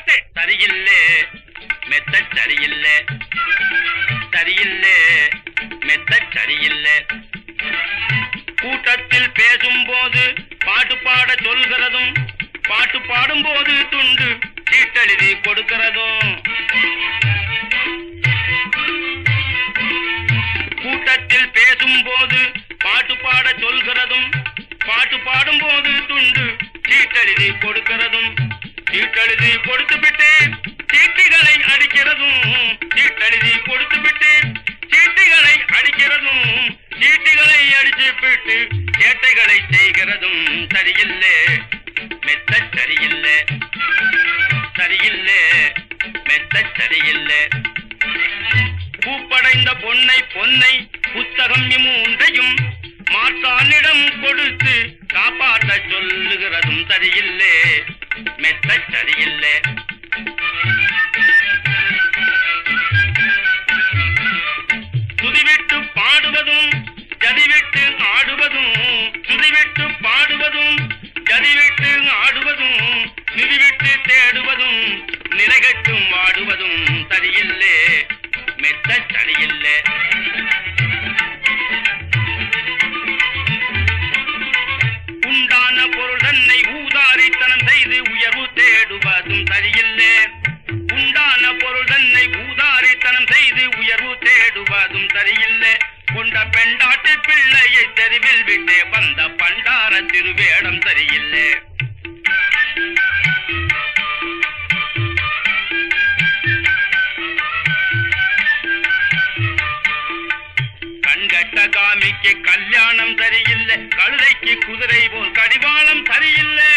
காத்து சரியில்லே மெத்த சரியில்லே சரியில்லே மெத்த சரியில்லே கூட்டத்தில் பேசும்போது பாட்டு பாட சொல்கிறதும் பாட்டு பாடும்போது துண்டு சீட்டெழுதி கொடுக்கிறதும் கூட்டத்தில் பேசும்போது பாட்டு பாட சொல்கிறதும் பாட்டு பாடும்போது துண்டு சீட்டெழுதி கொடுக்கிறதும் சீட்டெழுதி கொடுத்து விட்டு சீட்டுகளை அடிக்கிறதும் சீட்டெழுதி கொடுத்து விட்டு சீட்டுகளை அடிக்கிறதும் சீட்டுகளை அடிச்சு விட்டு சேட்டைகளை செய்கிறதும் சரியில்லை மெத்த சரியில்லை சரியில்லை மெத்த சரியில்லை பூப்படைந்த பொன்னை பொன்னை புத்தகம் மூன்றையும் மாற்றானிடம் கொடுத்து காப்பாற்ற சொல்லுகிறதும் சரியில்லை மெத்த சரியில்லை துதிவிட்டு பாடுவதும் ஜதிவிட்டு ஆடுவதும் துதிவிட்டு பாடுவதும் ஜதிவிட்டு ஆடுவதும் நிதிவிட்டு தேடுவதும் நிலைகட்டும் வாடுவதும் சரியில்லை மெத்த சரியில்லை உண்டான பொருள் தன்னை ஊதாரித்தனம் செய்து உயர்வு தேடுவதும் சரியில்லை உண்டான பொருள் தன்னை ஊதாரித்தனம் செய்து உயர்வு தேடுவதும் சரியில்லை கொண்ட பெண்டாட்டு பிள்ளையை தெருவில் விட்டே வந்த பண்டார திருவேடம் சரியில்லை கண்கட்ட காமிக்கு கல்யாணம் சரியில்லை கழுதைக்கு குதிரை போல் கடிவாளம் சரியில்லை